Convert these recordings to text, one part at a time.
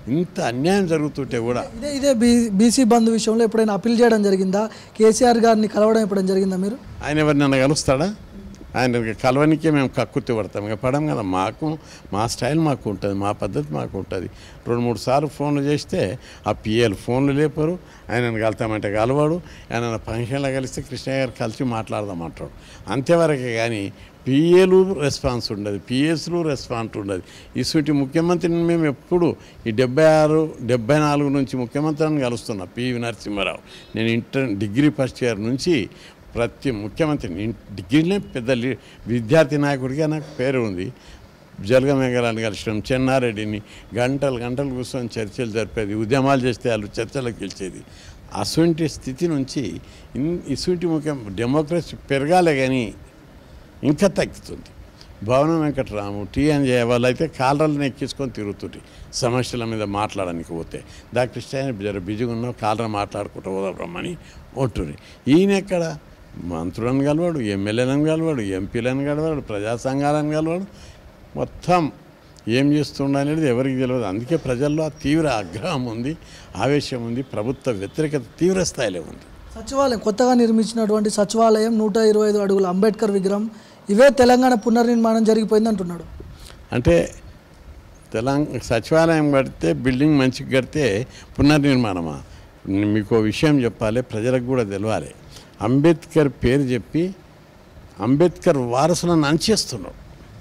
ఇంత అన్యాయం జరుగుతుంటే కూడా ఇదే ఇదే బీ బీసీ బంధు విషయంలో ఎప్పుడైనా అప్పీల్ చేయడం జరిగిందా కేసీఆర్ గారిని కలవడం ఎప్పుడైనా జరిగిందా మీరు ఆయన ఎవరినైనా కలుస్తాడా ఆయన కలవనికే మేము కక్కుర్తి పడతాం ఇక పడం కదా మాకు మా స్టైల్ మాకు ఉంటుంది మా పద్ధతి మాకు ఉంటుంది రెండు మూడు సార్లు ఫోన్లు చేస్తే ఆ పిఏలు ఫోన్లు లేపరు ఆయనను కలుతామంటే కలవాడు ఆయన ఫంక్షన్లో కలిస్తే కృష్ణయ్య గారు కలిసి మాట్లాడదామంటాడు అంతేవరకే కానీ పిఏలు రెస్పాన్స్ ఉండదు పిఎస్లు రెస్పాన్స్ ఉండదు ఇసుటి ముఖ్యమంత్రిని మేము ఎప్పుడు ఈ డెబ్బై ఆరు డెబ్బై నాలుగు నుంచి ముఖ్యమంత్రిని కలుస్తున్నా పివి నరసింహారావు నేను ఇంటర్ డిగ్రీ ఫస్ట్ ఇయర్ నుంచి ప్రతి ముఖ్యమంత్రిని ఇన్- డిగ్రీలో పెద్ద లీ- విద్యార్థి నాయకుడిగా నాకు పేరు ఉంది జలగమేఘరాన్ని కలిసినాం చెన్నారెడ్డిని గంటలు గంటలు కూర్చొని చర్చలు జరిపేది ఉద్యమాలు చేస్తే వాళ్ళు చర్చలకు గెలిచేది అటువంటి స్థితి నుంచి ఇన్ ఇసుంటి ముఖ్యం డెమోక్రసీ పెరగాలే కానీ ఇంకా తగ్గుతుంది భవనం వెంకటరాము టీఎన్జే వాళ్ళు అయితే కాలరాలను ఎక్కించుకొని తిరుగుతుంది సమస్యల మీద మాట్లాడడానికి పోతే దా కృష్ణ జర బిజీగా ఉన్నావు కాలరా మాట్లాడుకుంటూ పోదాం రమ్మని ఉంటుంది ఈయన ఎక్కడ మంత్రులను కలవాడు ఎమ్మెల్యేలను కలవాడు ఎంపీలను కలవాడు ప్రజా సంఘాలను కలవాడు మొత్తం ఏం చేస్తుండ అనేది ఎవరికి తెలియదు అందుకే ప్రజల్లో ఆ తీవ్ర ఆగ్రహం ఉంది ఆవేశం ఉంది ప్రభుత్వ వ్యతిరేకత తీవ్ర స్థాయిలో ఉంది సచివాలయం కొత్తగా నిర్మించినటువంటి సచివాలయం నూట ఇరవై ఐదు అడుగుల అంబేద్కర్ విగ్రహం ఇవే తెలంగాణ పునర్నిర్మాణం జరిగిపోయింది అంటున్నాడు అంటే తెలంగాణ సచివాలయం కడితే బిల్డింగ్ మంచిగా కడితే పునర్నిర్మాణమా నేను మీకు ఓ విషయం చెప్పాలి ప్రజలకు కూడా తెలవాలి అంబేద్కర్ పేరు చెప్పి అంబేద్కర్ వారసులను అంచేస్తున్నాడు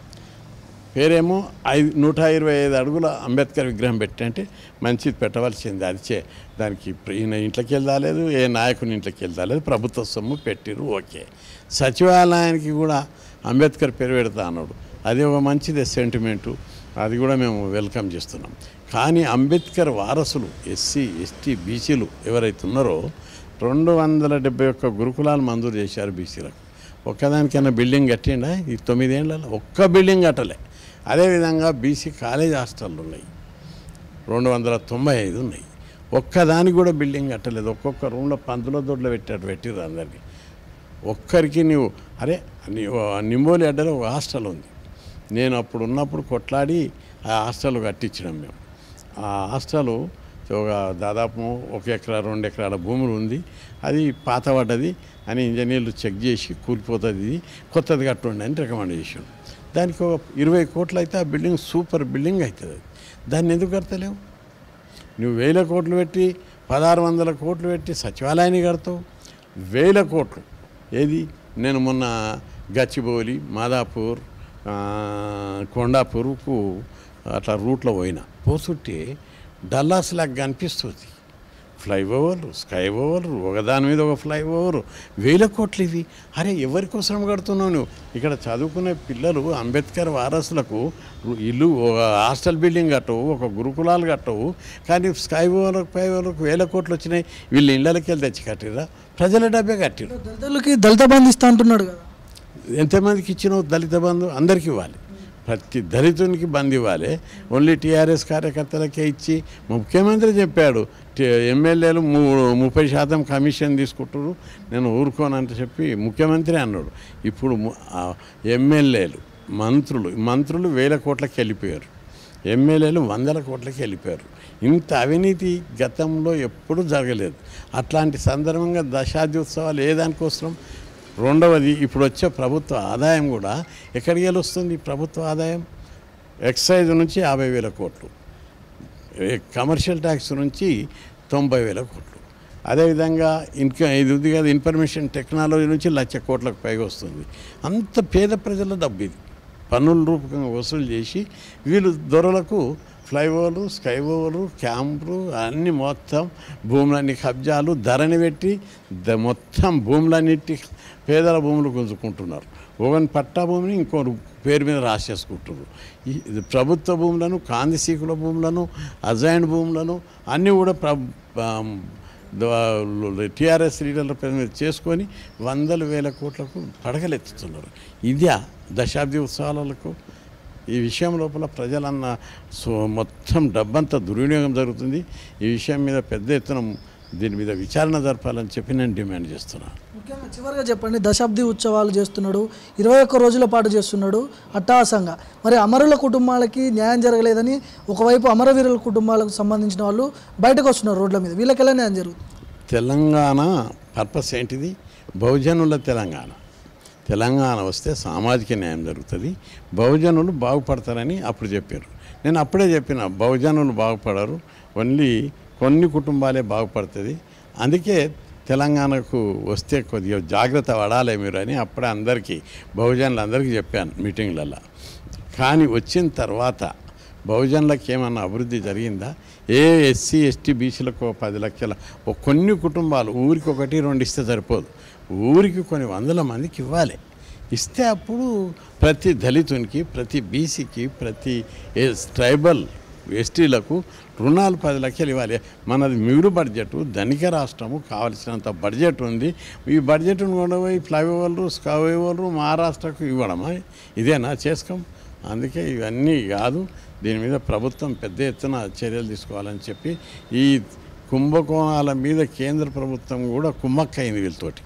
పేరేమో ఐదు నూట ఇరవై ఐదు అడుగుల అంబేద్కర్ విగ్రహం పెట్టి అంటే మంచిది పెట్టవలసింది అది చే దానికి ప్ర- ఈయన ఇంట్లోకి వెళ్ళాలేదు ఏ నాయకుని ఇంట్లోకి వెళ్ళాలేదు ప్రభుత్వ సొమ్ము పెట్టిరు ఓకే సచివాలయానికి కూడా అంబేద్కర్ పేరు పెడతా అన్నాడు అది ఒక మంచిది సెంటిమెంటు అది కూడా మేము వెల్కమ్ చేస్తున్నాం కానీ అంబేద్కర్ వారసులు ఎస్సీ ఎస్టీ బీసీలు ఎవరైతే ఉన్నారో రెండు వందల డెబ్బై ఒక్క గురుకులాలు మంజూరు చేశారు బీసీలకు ఒక్కదానికైనా బిల్డింగ్ కట్టిండా ఈ తొమ్మిదేళ్ళలో ఒక్క బిల్డింగ్ కట్టలే అదేవిధంగా బీసీ కాలేజ్ హాస్టళ్ళు ఉన్నాయి రెండు వందల తొంభై ఐదు ఉన్నాయి ఒక్కదానికి కూడా బిల్డింగ్ కట్టలేదు ఒక్కొక్క రూమ్లో పందుల దొడ్లో పెట్టాడు పెట్టిరు అందరికి ఒక్కరికి నీవు అరే నీవు నింబోలి అడ్డలో ఒక హాస్టల్ ఉంది నేను అప్పుడు ఉన్నప్పుడు కొట్లాడి ఆ హాస్టల్ కట్టించినాం మేము ఆ హాస్టల్ ఒక దాదాపు ఒక ఎకరా రెండు ఎకరాల భూములు ఉంది అది పాతపడ్డది అని ఇంజనీర్లు చెక్ చేసి కూలిపోతుంది ఇది కొత్తది కట్టండి అని రికమెండ్ చేసాడు దానికి ఒక ఇరవై కోట్లు అయితే ఆ బిల్డింగ్ సూపర్ బిల్డింగ్ అవుతుంది అది దాన్ని ఎందుకు కడతలేవు నువ్వు వేల కోట్లు పెట్టి పదహారు వందల కోట్లు పెట్టి సచివాలయాన్ని కడతావు వేల కోట్లు ఏది నేను మొన్న గచ్చిబౌలి మాదాపూర్ ఆ, కొండాపూర్కు అట్లా రూట్లో పోయినా పోతుంటే డల్లాస్ లాగా కనిపిస్తుంది ఫ్లైఓవర్లు స్కై ఓవర్లు ఒకదాని మీద ఒక ఫ్లైఓవర్ వేల కోట్లు ఇవి అరే ఎవరి కోసం కడుతున్నావు నువ్వు ఇక్కడ చదువుకునే పిల్లలు అంబేద్కర్ వారసులకు ఇల్లు ఒక హాస్టల్ బిల్డింగ్ కట్టవు ఒక గురుకులాలు కట్టవు కానీ స్కై ఓవర్లకు ఫ్లై ఓవర్లకు వేల కోట్లు వచ్చినాయి వీళ్ళు ఇళ్ళకి వెళ్ళి తెచ్చి కట్టిరా ప్రజల డబ్బే కట్టిరు దళితులకి దళిత బంధు ఇస్తా అంటున్నాడు కదా ఎంతమందికి ఇచ్చినావు దళిత బంధు అందరికీ ఇవ్వాలి ప్రతి దళితునికి బంద్ ఇవ్వాలి ఓన్లీ టీఆర్ఎస్ కార్యకర్తలకే ఇచ్చి ముఖ్యమంత్రి చెప్పాడు టి- ఎమ్మెల్యేలు ము ముప్పై శాతం కమిషన్ తీసుకుంటారు నేను ఊరుకోనంటే చెప్పి ముఖ్యమంత్రి అన్నాడు ఇప్పుడు ము- ఆ ఎమ్మెల్యేలు మంత్రులు మంత్రులు వేల కోట్లకి వెళ్ళిపోయారు ఎమ్మెల్యేలు వందల కోట్లకి వెళ్ళిపోయారు ఇంత అవినీతి గతంలో ఎప్పుడూ జరగలేదు అట్లాంటి సందర్భంగా దశాబ్దోత్సవాలు ఏ దానికోసం రెండవది ఇప్పుడు వచ్చే ప్రభుత్వ ఆదాయం కూడా ఎక్కడికి వెళ్ళి వస్తుంది ప్రభుత్వ ఆదాయం ఎక్సైజ్ నుంచి యాభై వేల కోట్లు ఏ కమర్షియల్ ట్యాక్స్ నుంచి తొంభై వేల కోట్లు అదేవిధంగా ఇంకా ఇది ఉంది కదా ఇన్ఫర్మేషన్ టెక్నాలజీ నుంచి లక్ష కోట్లకు పైగా వస్తుంది అంత పేద ప్రజల డబ్బు ఇది పన్నుల రూపకంగా వసూలు చేసి వీళ్ళు దొరలకు ఫ్లైఓవర్లు స్కై ఓవర్లు క్యాంపులు అన్ని మొత్తం భూములన్నీ కబ్జాలు ధరని పెట్టి ద మొత్తం భూములన్నిటి పేదల భూములు గుంజుకుంటున్నారు ఒకని పట్టా భూమిని ఇంకోరు పేరు మీద రాసేసుకుంటున్నారు ఈ ఇది ప్రభుత్వ భూములను కాందిసీకుల భూములను అజైన్ భూములను అన్నీ కూడా ప్ర టీఆర్ఎస్ లీడర్ల పేరు మీద చేసుకొని వందల వేల కోట్లకు పడగలెత్తుతున్నారు ఇదే దశాబ్ది ఉత్సవాలకు ఈ విషయం లోపల ప్రజలన్న సో మొత్తం డబ్బంతా దుర్వినియోగం జరుగుతుంది ఈ విషయం మీద పెద్ద ఎత్తున దీని మీద విచారణ జరపాలని చెప్పి నేను డిమాండ్ చేస్తున్నాను ముఖ్యంగా చివరిగా చెప్పండి దశాబ్ది ఉత్సవాలు చేస్తున్నాడు ఇరవై ఒక్క రోజుల పాటు చేస్తున్నాడు అట్టహాసంగా మరి అమరుల కుటుంబాలకి న్యాయం జరగలేదని ఒకవైపు అమరవీరుల కుటుంబాలకు సంబంధించిన వాళ్ళు బయటకు వస్తున్నారు రోడ్ల మీద వీళ్ళకి ఎలా న్యాయం జరుగుతుంది తెలంగాణ పర్పస్ ఏంటిది బహుజనుల తెలంగాణ తెలంగాణ వస్తే సామాజిక న్యాయం జరుగుతుంది బహుజనులు బాగుపడతారని అప్పుడు చెప్పారు నేను అప్పుడే చెప్పిన బహుజనులు బాగుపడరు ఓన్లీ కొన్ని కుటుంబాలే బాగుపడుతుంది అందుకే తెలంగాణకు వస్తే కొద్దిగా జాగ్రత్త పడాలి మీరు అని అప్పుడే అందరికీ బహుజనులు అందరికీ చెప్పాను మీటింగ్లలో కానీ వచ్చిన తర్వాత బహుజనులకు ఏమన్నా అభివృద్ధి జరిగిందా ఏ ఎస్సీ ఎస్టీ బీసీలకు ఓ పది లక్షల ఓ కొన్ని కుటుంబాలు ఊరికి ఒకటి రెండు ఇస్తే సరిపోదు ఊరికి కొన్ని వందల మందికి ఇవ్వాలి ఇస్తే అప్పుడు ప్రతి దళితునికి ప్రతి బీసీకి ప్రతి ఎస్- ట్రైబల్ ఎస్టీలకు రుణాలు పది లక్షలు ఇవ్వాలి మనది మిగులు బడ్జెట్ ధనిక రాష్ట్రము కావలసినంత బడ్జెట్ ఉంది ఈ బడ్జెట్ను కూడా పోయి ఫ్లైఓవర్లు స్కైఓవర్లు మహారాష్ట్రకు ఇవ్వడమా ఇదేనా చేసుకోం అందుకే ఇవన్నీ కాదు దీని మీద ప్రభుత్వం పెద్ద ఎత్తున చర్యలు తీసుకోవాలని చెప్పి ఈ కుంభకోణాల మీద కేంద్ర ప్రభుత్వం కూడా కుమ్మక్కైంది వీళ్ళతోటి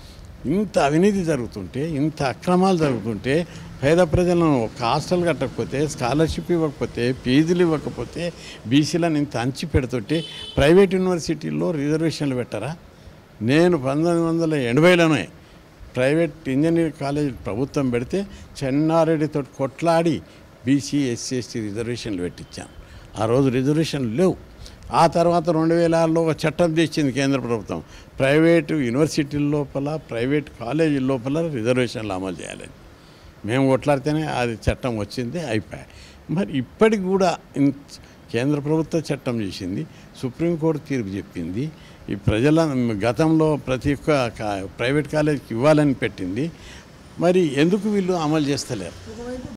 ఇంత అవినీతి జరుగుతుంటే ఇంత అక్రమాలు జరుగుతుంటే పేద ప్రజలను ఒక హాస్టల్ కట్టకపోతే స్కాలర్షిప్ ఇవ్వకపోతే ఫీజులు ఇవ్వకపోతే బీసీలను ఇంత అంచి పెడుతుంటే ప్రైవేట్ యూనివర్సిటీల్లో రిజర్వేషన్లు పెట్టరా నేను పంతొమ్మిది వందల ఎనభైలోనే ప్రైవేట్ ఇంజనీరింగ్ కాలేజ్ ప్రభుత్వం పెడితే చెన్నారెడ్డితో కొట్లాడి బీసీ ఎస్సీ ఎస్టీ రిజర్వేషన్లు పెట్టించాను ఆ రోజు రిజర్వేషన్లు లేవు ఆ తర్వాత రెండు వేల ఆరులో ఒక చట్టం తెచ్చింది కేంద్ర ప్రభుత్వం ప్రైవేటు యూనివర్సిటీల లోపల ప్రైవేట్ కాలేజీల లోపల రిజర్వేషన్లు అమలు చేయాలని మేము కొట్లాడితేనే అది చట్టం వచ్చింది అయిపోయాయి మరి ఇప్పటికి కూడా ఇన్- కేంద్ర ప్రభుత్వ చట్టం చేసింది సుప్రీంకోర్టు తీర్పు చెప్పింది ఈ ప్రజల గతంలో ప్రతి ఒక్క కా- ప్రైవేట్ కాలేజీకి ఇవ్వాలని పెట్టింది మరి ఎందుకు వీళ్ళు అమలు చేస్తలేరు ఒకవైపు